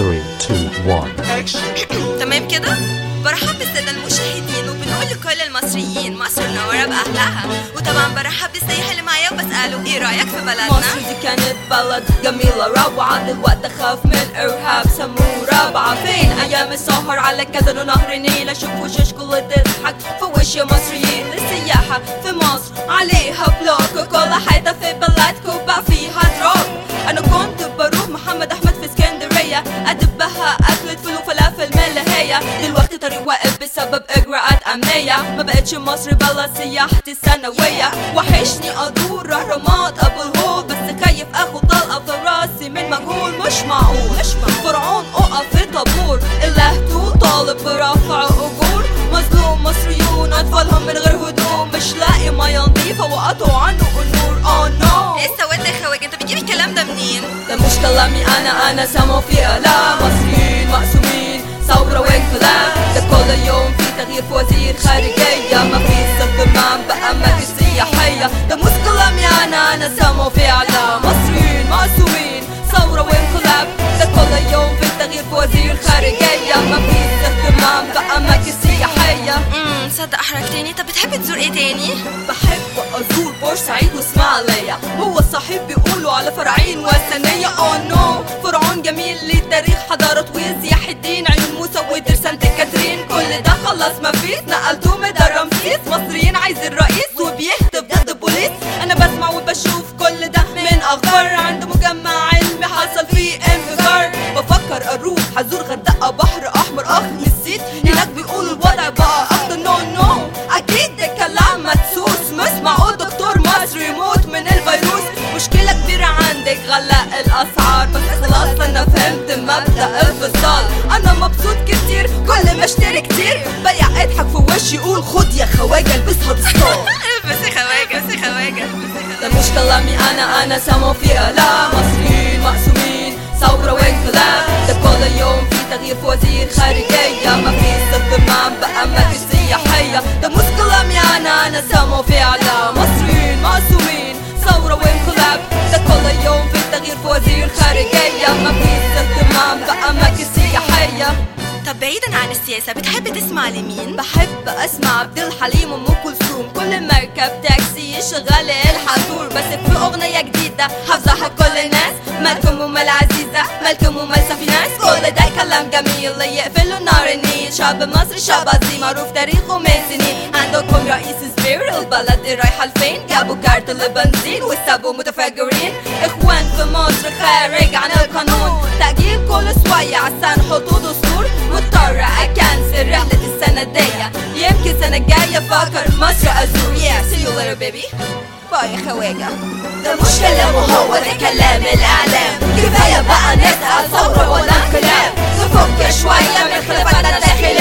3, 2, 1 تمام كده؟ برحب بالسادة المشاهدين وبنقول لكل المصريين مصر منورة بأهلها وطبعا برحب بالسياح اللي معايا وبسأله ايه رأيك في بلدنا؟ مصر دي كانت بلد جميلة روعة دلوقتي خاف من إرهاب سموه رابعة فين أيام السهر على كذا ونهر النيل أشوف وشوشكم اللي تضحك في وش يا مصريين السياحة في مصر عليها بلوك وكل حيطة في بلدكم بقى فيها دروب أنا كنت بروح محمد أحمد في اسكندرية أدبها أكلة فول وفلافل ملهية دلوقتي طريق واقف بسبب إجراءات أمنية ما بقتش مصر بلد سياحتي السنوية وحشني أدور أهرامات أبو الهول بس خايف آخد طلقة في راسي من مجهول مش معقول مش معقول فرعون أقف في طابور اللهتو طالب برفع أجور مظلوم مصريون أطفالهم من غير هدوم مش لاقي مية نضيفة وقطعوا عنه النور أوه نو ايه السواد ده يا خواجة انت بتجيب الكلام ده منين؟ ده مش كلامي انا انا سامو في لا مصريين مقسومين ثورة وانقلاب ده كل يوم في تغيير في وزير خارجية ما في استخدام بأماكن سياحية ده مش كلامي انا انا سامو في لا مصريين مقسومين ثورة وانقلاب ده كل يوم في تغيير في وزير خارجية ما في استخدام بأماكن سياحية امم صدق احرجتني طب بتحب تزور ايه تاني؟ بحب ازور بورسعيد واسماعيلية هو صحيح بيقولوا على فرعين وثنية اوه نو فرعون جميل ليه تاريخ حضارة طويل سياح الدين عيون موسى ودير سانت كاترين كل ده خلص ما فيش نقلته مدى رمسيس مصريين عايزين رئيس وبيهتف ضد البوليس انا بسمع وبشوف كل ده من اخبار عند مجمع علمي حصل فيه انفجار بفكر اروح هزور غردقة بحر احمر اخ نسيت هناك بيقولوا الوضع بقى اخطر نو نو اكيد ده كلام مدسوس مش معقول دكتور مصري يموت من الفيروس مشكلة كبيرة عندك غلاء الاسعار بس خلاص انا فهمت مبدأ الفصال انا مبسوط كتير كل ما اشتري كتير بيع اضحك في وشي يقول خد يا خواجة البسها بستار بس يا خواجة بس يا خواجة ده مش كلامي انا انا سامو في لا مصريين مقسومين ثورة وانقلاب ده كل يوم في تغيير في وزير خارجية ما في استخدام بأماكن سياحية ده مش كلامي انا انا سامو في لا مصريين مقسومين ثورة وانقلاب ده كل يوم في تغيير في وزير خارجية ما في استخدام بأماكن سياحية طب بعيدا عن السياسة بتحب تسمع لمين؟ بحب اسمع عبد الحليم ام كلثوم كل ما اركب تاكسي يشغل الحضور بس في اغنيه جديده حافظها كل الناس مالكم ومال عزيزه مالكم ومال سفي ناس كل ده كلام جميل يقفلوا نار النيل شعب مصر شعب عظيم معروف تاريخه من سنين عندكم رئيس سبير البلد رايحه لفين جابوا كارت البنزين وسابوا متفجرين اخوان في مصر خارج عن القانون تأجيل كل شويه عشان حطوا دستور مضطرة أكنسل رحلة السنة الجاية يمكن السنة الجاية فكر مصر أزور yeah see you later baby باي يا خواجة ده مش كلامه هو ده كلام الإعلام كفاية بقى نسأل ثورة ولا انقلاب نفك شوية من خلافاتنا الداخلية